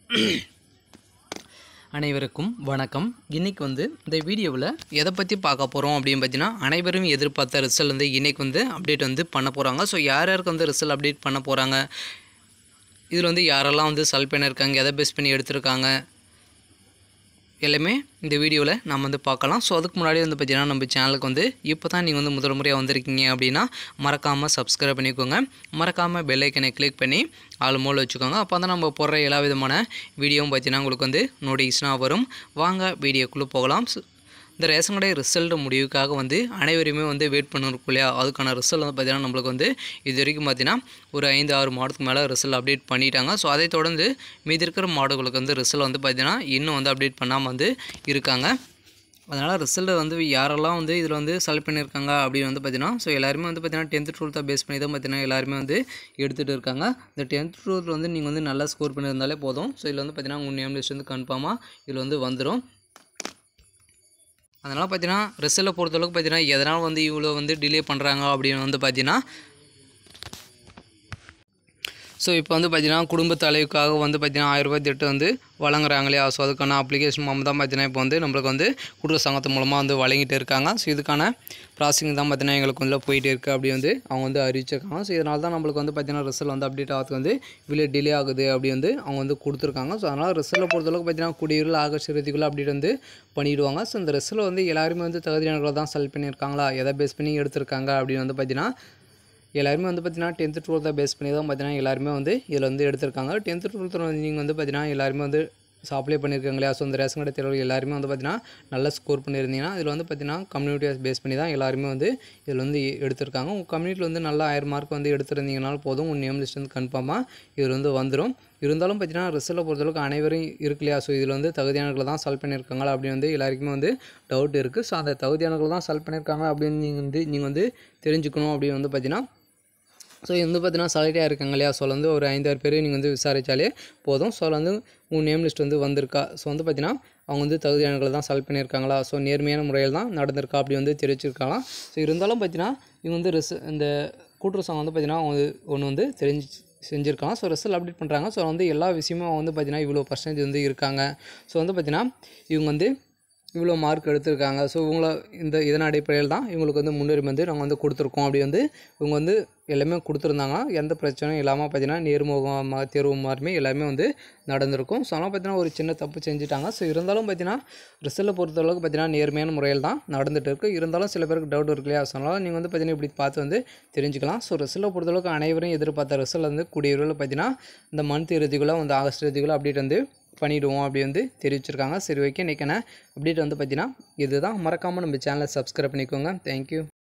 அனைவருக்கும் வணக்கம் இன்றைக்கி வந்து இந்த வீடியோவில் எதை பற்றி பார்க்க போகிறோம் அப்படின்னு பார்த்தீங்கன்னா அனைவரும் எதிர்பார்த்த ரிசல்ட் வந்து இன்றைக்கி வந்து அப்டேட் வந்து பண்ண போகிறாங்க ஸோ யார் யாருக்கு வந்து ரிசல்ட் அப்டேட் பண்ண போகிறாங்க இதில் வந்து யாரெல்லாம் வந்து செல் பண்ணியிருக்காங்க எதை பேஸ் பண்ணி எடுத்திருக்காங்க எல்லாமே இந்த வீடியோவில் நம்ம வந்து பார்க்கலாம் ஸோ அதுக்கு முன்னாடி வந்து பார்த்தீங்கன்னா நம்ம சேனலுக்கு வந்து இப்போ தான் நீங்கள் வந்து முதல் முறையாக வந்திருக்கீங்க அப்படின்னா மறக்காமல் சப்ஸ்கிரைப் பண்ணிக்கோங்க மறக்காமல் பெல் ஐக்கனை கிளிக் பண்ணி ஆள் மோல் வச்சுக்கோங்க அப்போ தான் நம்ம போடுற எல்லா விதமான வீடியோவும் பார்த்தீங்கன்னா உங்களுக்கு வந்து நோட்டிஃபிகேஷனாக வரும் வாங்க வீடியோக்குள்ளே போகலாம் So, இந்த ரேஷன் கடை ரிசல்ட் முடிவுக்காக வந்து அனைவருமே வந்து வெயிட் பண்ணிருக்கும் இல்லையா அதுக்கான ரிசல்ட் வந்து பார்த்திங்கன்னா நம்மளுக்கு வந்து இது வரைக்கும் பார்த்தீங்கன்னா ஒரு ஐந்து ஆறு மாதத்துக்கு மேலே ரிசல்ட் அப்டேட் பண்ணிட்டாங்க ஸோ அதை தொடர்ந்து மீதி இருக்கிற மாடுகளுக்கு வந்து ரிசல்ட் வந்து பார்த்திங்கன்னா இன்னும் வந்து அப்டேட் பண்ணாமல் வந்து இருக்காங்க அதனால் ரிசல்ட் வந்து யாரெல்லாம் வந்து இதில் வந்து செலக்ட் பண்ணியிருக்காங்க அப்படின்னு வந்து பார்த்தீங்கன்னா ஸோ எல்லாருமே வந்து பார்த்தீங்கன்னா டென்த்து டுவெல்த்தை பேஸ் பண்ணி தான் பார்த்தீங்கன்னா எல்லாருமே வந்து எடுத்துகிட்டு இருக்காங்க இந்த டென்த் டுவெல்த்தில் வந்து நீங்கள் வந்து நல்லா ஸ்கோர் பண்ணியிருந்தாலே போதும் ஸோ இதில் வந்து பார்த்தீங்கன்னா உங்கள் நேம் லிஸ்ட் வந்து கன்ஃபார்மாக இதில் வந்து வந்துடும் அதனால் பார்த்தீங்கன்னா ரிசல்ட்டை பொறுத்தளவுக்கு பார்த்தீங்கன்னா எதனால் வந்து இவ்வளோ வந்து டிலே பண்ணுறாங்க அப்படின்னு வந்து பார்த்தீங்கன்னா ஸோ இப்போ வந்து பார்த்தீங்கன்னா குடும்ப தலைவுக்காக வந்து பார்த்தீங்கன்னா ஆயிரம் ரூபாய் திட்டம் வந்து வழங்குறாங்க இல்லையா ஸோ அதுக்கான அப்ளிகேஷன் மூலம் தான் பார்த்தீங்கன்னா இப்போ வந்து நம்மளுக்கு வந்து கூட்டுறவு சங்கத்து மூலமாக வந்து வழங்கிட்டு இருக்காங்க ஸோ இதுக்கான ப்ராசஸிங் தான் பார்த்தீங்கன்னா எங்களுக்கு வந்து போயிட்டு இருக்குது அப்படி வந்து அவங்க வந்து அறிவிச்சிருக்காங்க ஸோ இதனால தான் நம்மளுக்கு வந்து பார்த்தீங்கன்னா ரிசல்ட் வந்து அப்டேட் ஆகிறதுக்கு வந்து இவ்வளோ டிலே ஆகுது அப்படி வந்து அவங்க வந்து கொடுத்துருக்காங்க ஸோ அதனால் ரிசல்ட்டை பொறுத்தளவுக்கு பார்த்தீங்கன்னா குடியிருள் ஆகஸ்ட் இறுதிக்குள்ளே அப்டேட் வந்து பண்ணிவிடுவாங்க ஸோ இந்த ரிசல்ட் வந்து எல்லாருமே வந்து தகுதியானவர்கள் தான் செலக்ட் பண்ணியிருக்காங்களா எதை பேஸ் பண்ணி எடுத்திருக்காங்க அப்படின்னு வந்து பார்த்தீங்கன்னா எல்லாருமே வந்து பார்த்தீங்கன்னா டென்த்து டுவெல்த்தை பேஸ் பண்ணி தான் பார்த்தீங்கன்னா எல்லாருமே வந்து இதில் வந்து எடுத்திருக்காங்க டென்த்து டுவெல்த்தில் வந்து நீங்கள் வந்து பார்த்தீங்கன்னா எல்லாருமே வந்து அப்ளை பண்ணியிருக்காங்க இல்லையா ஸோ இந்த ரேஷன் கடை தேர்வு எல்லாருமே வந்து பார்த்தீங்கன்னா நல்லா ஸ்கோர் பண்ணியிருந்தீங்கன்னா இதில் வந்து பார்த்தீங்கன்னா கம்யூனிட்டியை பேஸ் பண்ணி தான் எல்லாருமே வந்து இதில் வந்து எடுத்திருக்காங்க உங்கள் கம்யூனிட்டியில் வந்து நல்லா ஆயிரம் மார்க் வந்து எடுத்திருந்தீங்கனாலும் போதும் உங்கள் நேம் லிஸ்ட் வந்து கன்ஃபார்மாக இதில் வந்து வந்துடும் இருந்தாலும் பார்த்தீங்கன்னா ரிசல்ட்டை பொறுத்தளவுக்கு அனைவரும் இருக்கு இல்லையா ஸோ இதில் வந்து தகுதியானவர்கள் தான் செலக்ட் பண்ணியிருக்காங்களா அப்படின்னு வந்து எல்லாருக்குமே வந்து டவுட் இருக்குது ஸோ அந்த தகுதியானவர்கள் தான் செலக்ட் பண்ணியிருக்காங்க அப்படின்னு நீங்கள் வந்து நீங்கள் வந்து தெரிஞ்சுக்கணும் அப்படின்னு வந்து பார்த்தீங்கன்னா ஸோ இது வந்து பார்த்தீங்கன்னா சாலிட்டியாக இருக்காங்க இல்லையா ஸோ வந்து ஒரு ஐந்தாறு பேர் நீங்கள் வந்து விசாரித்தாலே போதும் ஸோ வந்து உங்கள் நேம் லிஸ்ட் வந்து வந்திருக்கா ஸோ வந்து பார்த்தீங்கன்னா அவங்க வந்து தகுதியானங்களை தான் செலக்ட் பண்ணியிருக்காங்களா ஸோ நேர்மையான முறையில் தான் நடந்திருக்கா அப்படி வந்து தெரிவிச்சிருக்கலாம் ஸோ இருந்தாலும் பார்த்தீங்கன்னா இவங்க வந்து ரிச இந்த கூட்டுறவு சங்கம் வந்து பார்த்தீங்கன்னா அவங்க ஒன்று வந்து தெரிஞ்சு செஞ்சுருக்காங்க ஸோ ரிசல்ட் அப்டேட் பண்ணுறாங்க ஸோ வந்து எல்லா விஷயமும் வந்து பார்த்தீங்கன்னா இவ்வளோ பர்சன்டேஜ் வந்து இருக்காங்க ஸோ வந்து பார்த்தீங்கன்னா இவங்க வந்து இவ்வளோ மார்க் எடுத்திருக்காங்க ஸோ இவங்கள இந்த இதன் அடிப்படையில் தான் இவங்களுக்கு வந்து முன்னுரிமை வந்து நாங்கள் வந்து கொடுத்துருக்கோம் அப்படி வந்து இவங்க வந்து எல்லாமே கொடுத்துருந்தாங்கன்னா எந்த பிரச்சனையும் இல்லாமல் பார்த்தீங்கன்னா நேர்முகமாக தேர்வு மாதிரிமே எல்லாமே வந்து நடந்திருக்கும் ஸோ அதனால் பார்த்தீங்கன்னா ஒரு சின்ன தப்பு செஞ்சுட்டாங்க ஸோ இருந்தாலும் பார்த்தீங்கன்னா ரிசல்ட்டை பொறுத்தளவுக்கு பார்த்தீங்கன்னா நேர்மையான முறையில் தான் நடந்துட்டு இருக்குது இருந்தாலும் சில பேருக்கு டவுட் இருக்கு இல்லையா ஸோ அதனால் நீங்கள் வந்து பார்த்தீங்கன்னா இப்படி பார்த்து வந்து தெரிஞ்சுக்கலாம் ஸோ ரிசல்ட்டை பொறுத்தளவுக்கு அனைவரும் எதிர்பார்த்த ரிசல்ட் வந்து கூடிய விரைவில் பார்த்தீங்கன்னா இந்த மந்த் இறுதிக்குள்ளே வந்து ஆகஸ்ட் இறுதிக்குள்ளே அப்டேட் வந்து பண்ணிவிடுவோம் அப்படி வந்து தெரிவிச்சிருக்காங்க சரி ஓகே இன்றைக்கான அப்டேட் வந்து பார்த்தீங்கன்னா இதுதான் மறக்காமல் நம்ம சேனலை சப்ஸ்கிரைப் பண்ணிக்கோங்க தேங்க்யூ